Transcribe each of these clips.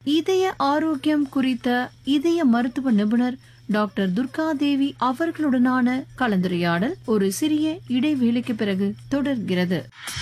இதய ஆரோக்கியம் குறித்த இதய மருத்துவ நிபுணர் டாக்டர் துர்கா தேவி அவர்களுடனான கலந்துரையாடல் ஒரு சிறிய இடைவேளைக்கு பிறகு தொடர்கிறது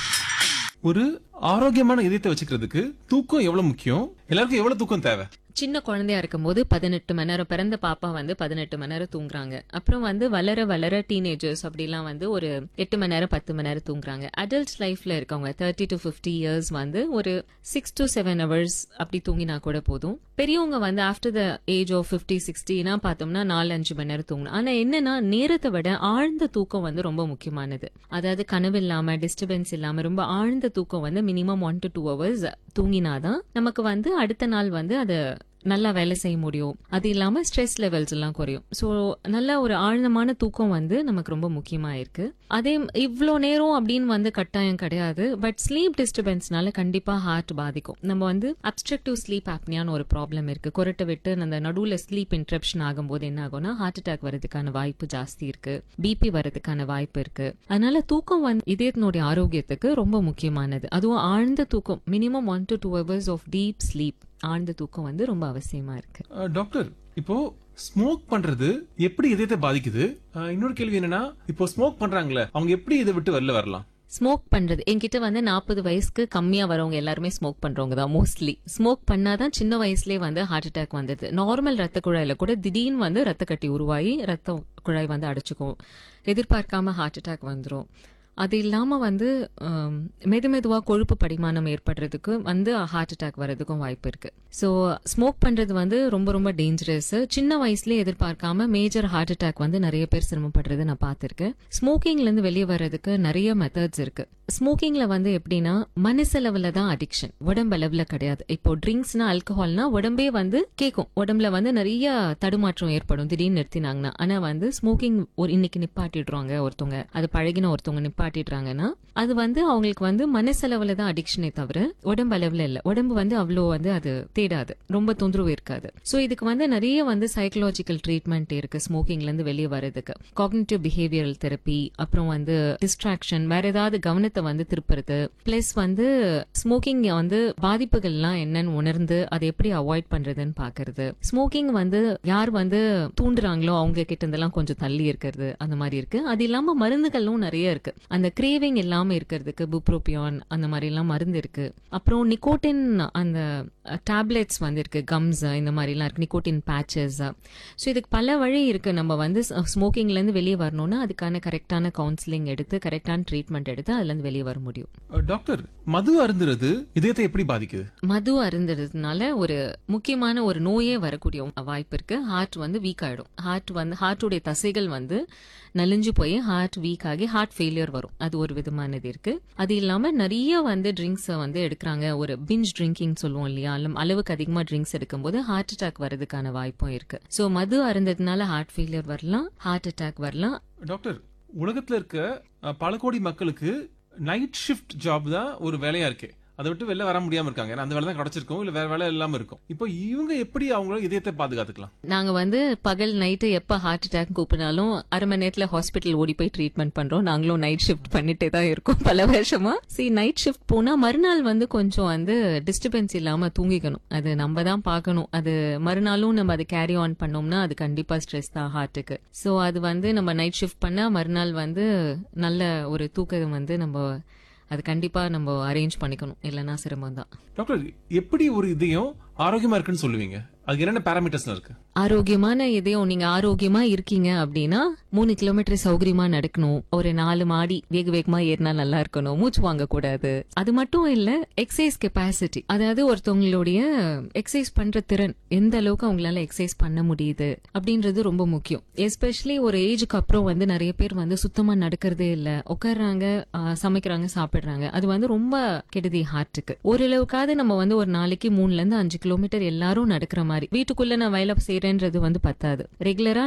ஒரு ஆரோக்கியமான இதயத்தை வச்சுக்கிறதுக்கு தூக்கம் எவ்வளவு முக்கியம் எல்லாருக்கும் எவ்வளவு தூக்கம் தேவை சின்ன குழந்தையா இருக்கும்போது பதினெட்டு மணி நேரம் பிறந்த பாப்பா வந்து பதினெட்டு மணி நேரம் தூங்குறாங்க அப்புறம் வந்து வளர வளர டீனேஜர்ஸ் அப்படிலாம் வந்து ஒரு எட்டு மணி நேரம் பத்து மணி நேரம் தூங்குறாங்க அடல்ட்ஸ் லைஃப்ல இருக்கவங்க தேர்ட்டி டு ஃபிஃப்டி இயர்ஸ் வந்து ஒரு சிக்ஸ் டு செவன் ஹவர்ஸ் அப்படி தூங்கினா கூட போதும் பெரியவங்க வந்து after the age of fifty சிக்ஸ்டினா பார்த்தோம்னா நாலு அஞ்சு மணி நேரம் தூங்கணும் ஆனா என்னன்னா நேரத்தை விட ஆழ்ந்த தூக்கம் வந்து ரொம்ப முக்கியமானது அதாவது கனவு இல்லாம டிஸ்டர்பன்ஸ் இல்லாம ரொம்ப ஆழ்ந்த தூக்கம் வந்து minimum one to two hours தூங்கினாதான் நமக்கு வந்து அடுத்த நாள் வந்து அது நல்லா வேலை செய்ய முடியும் அது இல்லாம ஸ்ட்ரெஸ் லெவல்ஸ் எல்லாம் குறையும் ஸோ நல்ல ஒரு ஆழ்ந்தமான தூக்கம் வந்து நமக்கு ரொம்ப முக்கியமா இருக்கு அதே இவ்வளோ நேரம் அப்படின்னு வந்து கட்டாயம் கிடையாது பட் ஸ்லீப் டிஸ்டர்பன்ஸ்னால கண்டிப்பா ஹார்ட் பாதிக்கும் நம்ம வந்து அப்ஸ்ட்ரக்டிவ் ஸ்லீப் ஆப்னியான்னு ஒரு ப்ராப்ளம் இருக்கு குரட்டை விட்டு அந்த நடுவுல ஸ்லீப் இன்ட்ரப்ஷன் ஆகும்போது என்ன ஆகும்னா ஹார்ட் அட்டாக் வரதுக்கான வாய்ப்பு ஜாஸ்தி இருக்கு பிபி வரதுக்கான வாய்ப்பு இருக்கு அதனால தூக்கம் வந்து இதயத்தினுடைய ஆரோக்கியத்துக்கு ரொம்ப முக்கியமானது அதுவும் ஆழ்ந்த தூக்கம் minimum one to two hours of deep sleep ஆழ்ந்த தூக்கம் வந்து ரொம்ப அவசியமா இருக்கு அஹ், டாக்டர் இப்போ ஸ்மோக் பண்றது எப்படி இதயத்தை பாதிக்குது அஹ், இன்னொரு கேள்வி என்னன்னா இப்போ ஸ்மோக் பண்றாங்களே அவங்க எப்படி இதை விட்டு வெளில வரலாம் ஸ்மோக் பண்றது என்கிட்ட வந்து நாற்பது வயசுக்கு கம்மியா வரவங்க எல்லாருமே ஸ்மோக் பண்றவங்க தான் மோஸ்ட்லி ஸ்மோக் பண்ணாதான் சின்ன வயசுலயே வந்து ஹார்ட் அட்டாக் வந்தது நார்மல் ரத்த குழாயில கூட திடீர்னு வந்து ரத்த கட்டி உருவாகி ரத்த குழாய் வந்து அடைச்சுக்கும் எதிர்பார்க்காம ஹார்ட் அட்டாக் வந்துரும் அது இல்லாம வந்து ஆம், மெது மெதுவா கொழுப்பு படிமானம் ஏற்படுறதுக்கு வந்து ஹார்ட் அட்டாக் வர்றதுக்கும் வாய்ப்பு இருக்கு ஸோ ஸ்மோக் பண்றது வந்து ரொம்ப ரொம்ப டேஞ்சரஸ் சின்ன வயசுலயே எதிர்பார்க்காம மேஜர் ஹார்ட் அட்டாக் வந்து நிறைய பேர் சிரமப்படுறதை நான் பார்த்திருக்கேன் ஸ்மோக்கிங்ல இருந்து வெளியே வர்றதுக்கு நிறைய மெத்தட்ஸ் இருக்கு ஸ்மோக்கிங்ல வந்து எப்படின்னா மனசளவுல தான் அடிக்ஷன் உடம்பளவுல கிடையாது இப்போ ட்ரிங்க்ஸ்னா ஆல்கஹால்னா உடம்பே வந்து கேட்கும் உடம்புல வந்து நிறைய தடுமாற்றம் ஏற்படும் திடீர்னு நிறுத்தினாங்கன்னா ஆனா வந்து ஸ்மோக்கிங் ஒரு இன்னைக்கு நிப்பாட்டிடுறாங்க ஒருத்தவங்க அது பழகின ஒருத்தவங்க நிப்பாட்டிடுறாங்கன்னா அது வந்து அவங்களுக்கு வந்து மனசளவுல தான் அடிக்ஷனே தவிர உடம்பு அளவுல இல்ல உடம்பு வந்து அவ்வளோ வந்து அது தேடாது ரொம்ப தொந்தரவு இருக்காது சோ இதுக்கு வந்து நிறைய வந்து சைக்கலாஜிக்கல் ட்ரீட்மெண்ட் இருக்கு ஸ்மோக்கிங்ல இருந்து வெளியே வர்றதுக்கு காக்னிட்டிவ் பிஹேவியரல் தெரப்பி அப்புறம் வந்து டிஸ்ட்ராக்ஷன் வேற ஏதாவது கவனத்தை வந்து திருப்புறது பிளஸ் வந்து ஸ்மோக்கிங் வந்து பாதிப்புகள்லாம் என்னன்னு உணர்ந்து அதை எப்படி அவாய்ட் பண்றதுன்னு பாக்குறது ஸ்மோக்கிங் வந்து யார் வந்து தூண்டுறாங்களோ அவங்க கிட்ட இருந்தெல்லாம் கொஞ்சம் தள்ளி இருக்கிறது அந்த மாதிரி இருக்கு அது இல்லாம மருந்துகளும் நிறைய இருக்கு அந்த கிரேவிங் இல்லாம இருக்கிறதுக்கு புப்ரோபியான் அந்த மாதிரி எல்லாம் மருந்து இருக்கு அப்புறம் நிக்கோட்டின் அந்த டேப்லெட்ஸ் வந்து இருக்கு கம்ஸ் இந்த மாதிரி எல்லாம் இருக்கு நிக்கோட்டின் பேச்சஸ் ஸோ இதுக்கு பல வழி இருக்கு நம்ம வந்து ஸ்மோக்கிங்ல இருந்து வெளியே வரணும்னா அதுக்கான கரெக்டான கவுன்சிலிங் எடுத்து கரெக்டான ட்ரீட்மெண்ட் எடுத்து அதுல இருந்து வெளியே வர முடியும் அஹ், டாக்டர் மது அருந்துறது இதயத்தை எப்படி பாதிக்குது மது அருந்துறதுனால ஒரு முக்கியமான ஒரு நோயே வரக்கூடிய வாய்ப்பு இருக்கு ஹார்ட் வந்து வீக் ஆயிடும் ஹார்ட் வந்து ஹார்ட்டுடைய தசைகள் வந்து நலிஞ்சு போய் ஹார்ட் வீக் ஆகி ஹார்ட் ஃபெயிலியர் வரும் அது ஒரு விதமானது இருக்கு அது இல்லாம நிறைய வந்து ட்ரிங்க்ஸ் வந்து எடுக்கிறாங்க ஒரு பிஞ்ச் ட்ரிங்கிங் சொல்லுவோம் இல்லையா அல்ல- அளவுக்கு அதிகமா ட்ரிங்க்ஸ் எடுக்கும்போது ஹார்ட் அட்டாக் வரதுக்கான வாய்ப்பும் இருக்கு சோ மது அருந்ததுனால ஹார்ட் ஃபெயிலியர் வரலாம் ஹார்ட் அட்டாக் வரலாம் டாக்டர் உலகத்துல இருக்க அஹ், பல கோடி மக்களுக்கு நைட் ஷிஃப்ட் ஜாப் தான் ஒரு வேலையா இருக்கு அதை விட்டு வெளில வர முடியாம இருக்காங்க ஏன்னா அந்த வேலை தான் கிடைச்சிருக்கும் இல்ல வேற வேலை இல்லாம இருக்கும் இப்போ இவங்க எப்படி அவங்களோட இதயத்தை பாதுகாத்துக்கலாம் நாங்க வந்து பகல் நைட்டு எப்ப ஹார்ட் அட்டாக் கூப்பினாலும் அரை மணி நேரத்துல ஹாஸ்பிட்டல் ஓடி போய் ட்ரீட்மெண்ட் பண்றோம் நாங்களும் நைட் ஷிஃப்ட் பண்ணிட்டே தான் இருக்கோம் பல வருஷமா சி நைட் ஷிஃப்ட் போனா மறுநாள் வந்து கொஞ்சம் வந்து டிஸ்டர்பன்ஸ் இல்லாம தூங்கிக்கணும் அது நம்ம தான் பார்க்கணும் அது மறுநாளும் நம்ம அதை கேரி ஆன் பண்ணோம்னா அது கண்டிப்பா ஸ்ட்ரெஸ் தான் ஹார்ட்டுக்கு சோ அது வந்து நம்ம நைட் ஷிஃப்ட் பண்ணா மறுநாள் வந்து நல்ல ஒரு தூக்கம் வந்து நம்ம அது கண்டிப்பா நம்ம அரேஞ்ச் பண்ணிக்கணும் இல்லைன்னா சிரமம் தான் டாக்டர் எப்படி ஒரு இதயம் ஆரோக்கியமா இருக்குன்னு சொல்லுவீங்க அதுக்கு என்னென்ன பேராமீட்டர்ஸ் இருக்கு ஆரோக்கியமான இதயம் நீங்க ஆரோக்கியமா இருக்கீங்க அப்படின்னா மூணு கிலோமீட்டர் சௌகரியமா நடக்கணும் ஒரு நாலு மாடி வேக வேகமா ஏறினா நல்லா இருக்கணும் மூச்சு வாங்க கூடாது அது மட்டும் இல்ல எக்ஸசைஸ் கெப்பாசிட்டி அதாவது ஒருத்தவங்களுடைய எக்ஸசைஸ் பண்ற திறன் எந்த அளவுக்கு அவங்களால எக்ஸசைஸ் பண்ண முடியுது அப்படின்றது ரொம்ப முக்கியம் எஸ்பெஷலி ஒரு ஏஜுக்கு அப்புறம் வந்து நிறைய பேர் வந்து சுத்தமா நடக்கிறதே இல்ல உட்கார்றாங்க ஆ, சமைக்கிறாங்க சாப்பிடுறாங்க அது வந்து ரொம்ப கெடுதி ஹார்ட்டுக்கு ஓரளவுக்காவது நம்ம வந்து ஒரு நாளைக்கு மூணுல இருந்து அஞ்சு கிலோமீட்டர் எல்லாரும் நடக்கிற மாதிரி வீட்டுக்குள்ள நான் வேலை செய்யறேன்றது வந்து பத்தாது ரெகுலரா